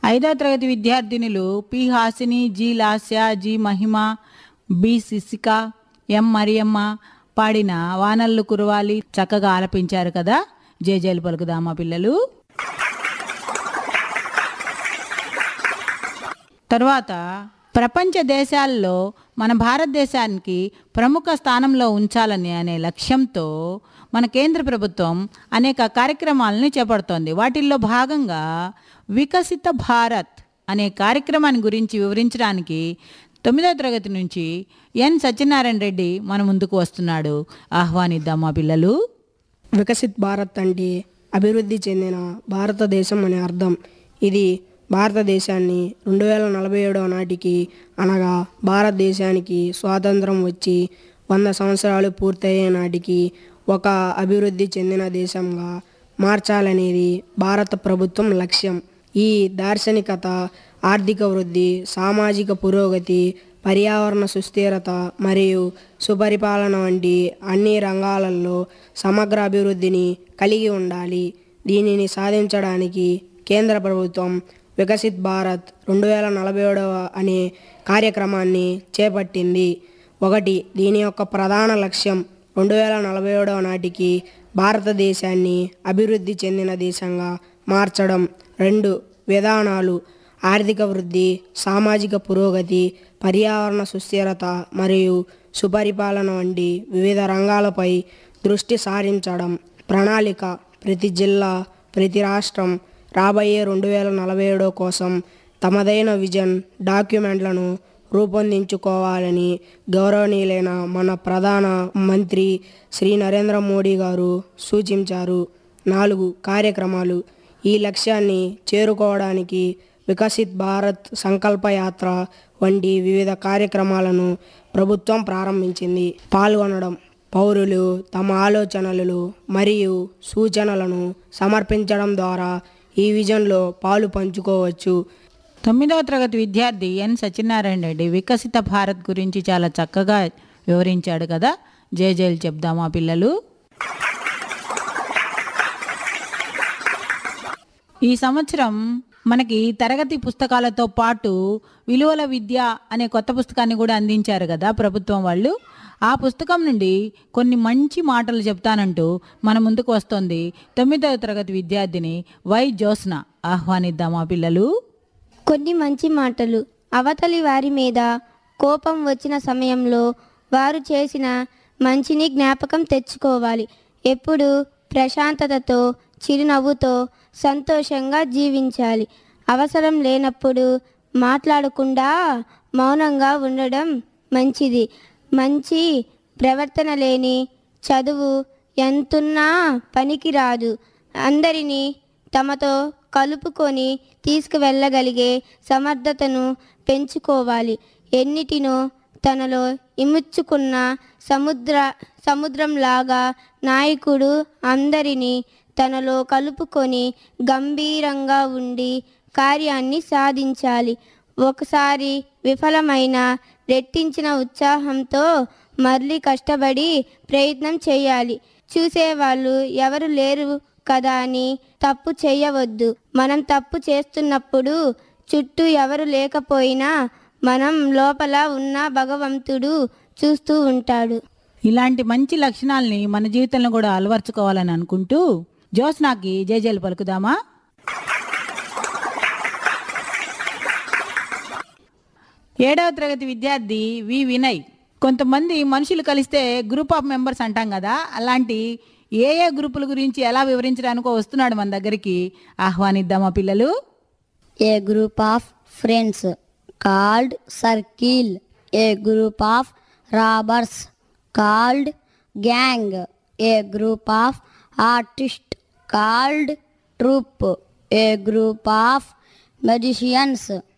ఐదవ తరగతి విద్యార్థినులు P Hasini G Lasya G Mahima B Shishika M Mariyamma పాడిన వానల్లు కురవాలి చక్కగా ఆలపించారు కదా జేజేలు పలుకుదామా పిల్లలు తరువాత ప్రపంచ దేశాల్లో మన భారతదేశానికి ప్రముఖ స్థానంలో ఉంచాలని అనే లక్ష్యంతో మన కేంద్ర ప్రభుత్వం అనేక కార్యక్రమాలను చేపడుతోంది వాటిల్లో భాగంగా వికసిత భారత్ అనే కార్యక్రమాన్ని గురించి వివరించడానికి తొమ్మిదవ తరగతి నుంచి ఎన్ సత్యనారాయణ రెడ్డి మన ముందుకు వస్తున్నాడు ఆహ్వానిద్దామా పిల్లలు వికసిత్ భారత్ అంటే అభివృద్ధి చెందిన భారతదేశం అనే అర్థం ఇది భారతదేశాన్ని రెండు వేల నలభై ఏడవ నాటికి అనగా భారతదేశానికి స్వాతంత్రం వచ్చి వంద సంవత్సరాలు పూర్తయ్యే నాటికి ఒక అభివృద్ధి చెందిన దేశంగా మార్చాలనేది భారత ప్రభుత్వం లక్ష్యం ఈ దార్శనికత ఆర్థిక వృద్ధి సామాజిక పురోగతి పర్యావరణ సుస్థిరత మరియు సుపరిపాలన వంటి అన్ని రంగాలలో సమగ్ర అభివృద్ధిని కలిగి ఉండాలి దీనిని సాధించడానికి కేంద్ర ప్రభుత్వం వికసిత్ భారత్ రెండు వేల నలభై ఏడవ అనే కార్యక్రమాన్ని చేపట్టింది ఒకటి దీని యొక్క ప్రధాన లక్ష్యం రెండు వేల నలభై ఏడవ నాటికి భారతదేశాన్ని అభివృద్ధి చెందిన దేశంగా మార్చడం రెండు విధానాలు ఆర్థిక వృద్ధి సామాజిక పురోగతి పర్యావరణ సుస్థిరత మరియు సుపరిపాలన వంటి వివిధ రంగాలపై దృష్టి సారించడం ప్రణాళిక ప్రతి జిల్లా ప్రతి రాష్ట్రం రాబోయే రెండు వేల నలభై ఏడో కోసం తమదైన విజన్ డాక్యుమెంట్లను రూపొందించుకోవాలని గౌరవనీయులైన మన ప్రధాన మంత్రి శ్రీ నరేంద్ర మోడీ గారు సూచించారు నాలుగు కార్యక్రమాలు ఈ లక్ష్యాన్ని చేరుకోవడానికి వికసిత్ భారత్ సంకల్ప యాత్ర వంటి వివిధ కార్యక్రమాలను ప్రభుత్వం ప్రారంభించింది పాల్గొనడం పౌరులు తమ ఆలోచనలు మరియు సూచనలను సమర్పించడం ద్వారా ఈ విజన్లో పాలు పంచుకోవచ్చు తొమ్మిదవ తరగతి విద్యార్థి ఎన్ సత్యనారాయణ రెడ్డి వికసిత భారత్ గురించి చాలా చక్కగా వివరించాడు కదా జేజేలు చెప్దామా పిల్లలు ఈ సంవత్సరం మనకి తరగతి పుస్తకాలతో పాటు విలువల విద్య అనే కొత్త పుస్తకాన్ని కూడా అందించారు కదా ప్రభుత్వం వాళ్ళు ఆ పుస్తకం నుండి కొన్ని మంచి మాటలు చెప్తానంటూ మన ముందుకు వస్తోంది తొమ్మిదవ తరగతి విద్యార్థిని వై జ్యోత్స్న ఆహ్వానిద్దామా పిల్లలు కొన్ని మంచి మాటలు అవతలి వారి మీద కోపం వచ్చిన సమయంలో వారు చేసిన మంచిని జ్ఞాపకం తెచ్చుకోవాలి ఎప్పుడు ప్రశాంతతతో చిరునవ్వుతో సంతోషంగా జీవించాలి అవసరం లేనప్పుడు మాట్లాడకుండా మౌనంగా ఉండడం మంచిది మంచి ప్రవర్తన లేని చదువు ఎంతున్నా పనికిరాదు అందరినీ తమతో కలుపుకొని తీసుకువెళ్ళగలిగే సమర్థతను పెంచుకోవాలి ఎన్నిటినో తనలో ఇముచ్చుకున్న సముద్ర సముద్రంలాగా నాయకుడు అందరినీ తనలో కలుపుకొని గంభీరంగా ఉండి కార్యాన్ని సాధించాలి ఒకసారి విఫలమైన రెట్టించిన ఉత్సాహంతో మళ్ళీ కష్టపడి ప్రయత్నం చేయాలి చూసేవాళ్ళు ఎవరు లేరు కదా అని తప్పు చేయవద్దు మనం తప్పు చేస్తున్నప్పుడు చుట్టూ ఎవరు లేకపోయినా మనం లోపల ఉన్న భగవంతుడు చూస్తూ ఉంటాడు ఇలాంటి మంచి లక్షణాలని మన జీవితంలో కూడా అలవర్చుకోవాలని అనుకుంటూ జ్యోత్స్నాకి జేజేలు పలుకుదామా ఏడవ తరగతి విద్యార్థి వి వినయ్ కొంతమంది మనుషులు కలిస్తే గ్రూప్ ఆఫ్ మెంబర్స్ అంటాం కదా అలాంటి ఏ ఏ గ్రూపుల గురించి ఎలా వివరించడానికో వస్తున్నాడు మన దగ్గరికి ఆహ్వానిద్దామా పిల్లలు a group of friends called circle a group of robbers called gang a group of artists called troupe a group of magicians